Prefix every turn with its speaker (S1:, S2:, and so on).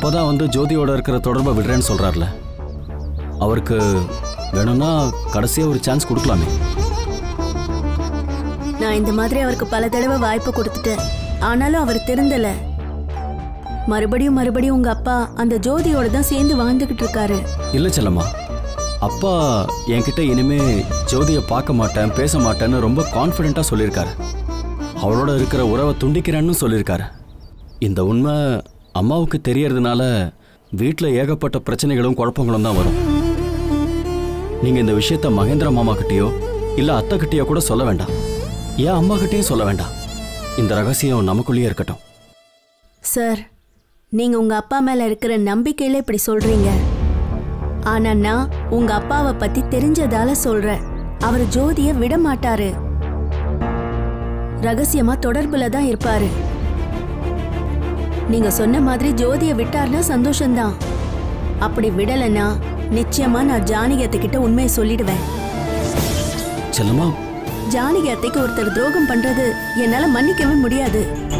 S1: அப்பா தான் வந்து ஜோதியோட இருக்கிற தொடர்பை விடுறேன்னு சொல்றாருல அவருக்கு வேணும்னா கடைசியா ஒரு சான்ஸ் கொடுக்கலாமே
S2: நான் இந்த மாதிரி அவருக்கு பல தடவை வாய்ப்பு கொடுத்துட்டேன் ஆனாலும் அவர் திருந்தல மறுபடியும் மறுபடியும் உங்க அப்பா அந்த ஜோதியோட தான் சேர்ந்து வாழ்ந்துகிட்டு இருக்காரு
S1: இல்ல செல்லம்மா அப்பா என்கிட்ட இனிமே ஜோதியை பார்க்க மாட்டேன் பேச மாட்டேன்னு ரொம்ப கான்ஃபிடென்ட்டா சொல்லியிருக்காரு அவளோட இருக்கிற உறவை துண்டிக்கிறேன்னு சொல்லியிருக்காரு இந்த உண்மை அம்மாவுக்கு தெரியறதுனால வீட்டில் ஏகப்பட்ட பிரச்சனைகளும் குழப்பங்களும் தான் வரும் நீங்க இந்த விஷயத்த மகேந்திர மாமா கிட்டயோ இல்ல அத்தை கிட்டயோ கூட சொல்ல வேண்டாம் ஏன் அம்மா கிட்டயும் சொல்ல வேண்டாம் இந்த ரகசியம் நமக்குள்ளேயே இருக்கட்டும்
S2: சார் நீங்க உங்க அப்பா மேல இருக்கிற நம்பிக்கையில இப்படி சொல்றீங்க ஆனா நான் உங்க அப்பாவை பத்தி தெரிஞ்சதால சொல்றேன் அவர் ஜோதிய விட மாட்டாரு ரகசியமா தொடர்புல தான் இருப்பாரு நீங்க சொன்ன மாதிரி ஜோதிய விட்டார்னா சந்தோஷம்தான் அப்படி விடலைன்னா நிச்சயமா நான் ஜானகி அத்தைக்கிட்ட உண்மையை சொல்லிடுவேன்
S1: செல்லம்மா
S2: ஜானகி அத்தைக்கு ஒருத்தர் துரோகம் பண்றது என்னால மன்னிக்கவே முடியாது